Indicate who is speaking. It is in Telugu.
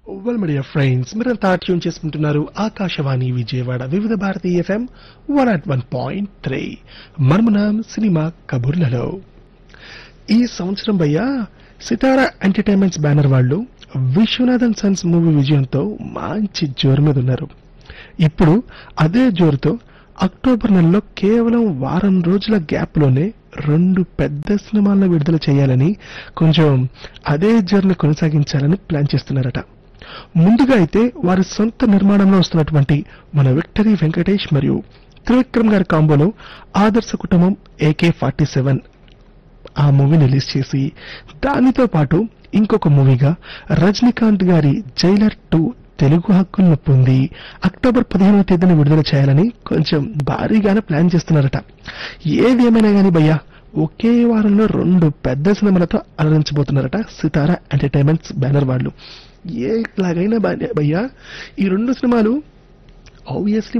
Speaker 1: వెల్ మీడియా ఫ్రెండ్స్ మీరంతా ట్యూన్ చేసుకుంటున్నారు Akashvani Vijayawada Vividh Bharati FM one at one point three మర్మనాం సినిమా కబుర్లలో ఈ సంవత్సరం భయ్యా సితారా ఎంటర్టైన్మెంట్స్ బ్యానర్ వాళ్ళు విశ్వనాథన్ సన్స్ మూవీ విజయంతో మంచి జోరు మీద ఉన్నారు ఇప్పుడు అదే జోరుతో అక్టోబర్ నెలలో కేవలం వారం రోజుల గ్యాప్లోనే రెండు పెద్ద సినిమాలను విడుదల చేయాలని కొంచెం అదే జర్నీ కొనసాగించాలని ప్లాన్ చేస్తున్నారట ముందుగా అయితే వారి సొంత నిర్మాణంలో వస్తున్నటువంటి మన విక్టరీ వెంకటేష్ మరియు త్రివిక్రమ్ గారి కాంబోలో ఆదర్శ కుటుంబం ఏకే ఫార్టీ సెవెన్ ఆ మూవీని రిలీజ్ చేసి దానితో పాటు ఇంకొక మూవీగా రజనీకాంత్ గారి జైలర్ టూ తెలుగు హక్కులను పొంది అక్టోబర్ పదిహేనవ తేదీన విడుదల చేయాలని కొంచెం భారీగానే ప్లాన్ చేస్తున్నారట ఏది ఏమైనా గానీ భయ్యా ఒకే వారంలో రెండు పెద్ద సినిమాలతో అలరించబోతున్నారట సితారా ఎంటర్టైన్మెంట్స్ బ్యానర్ వాళ్ళు ఏలాగైనా భయ్యా ఈ రెండు సినిమాలు ఆబ్వియస్లీ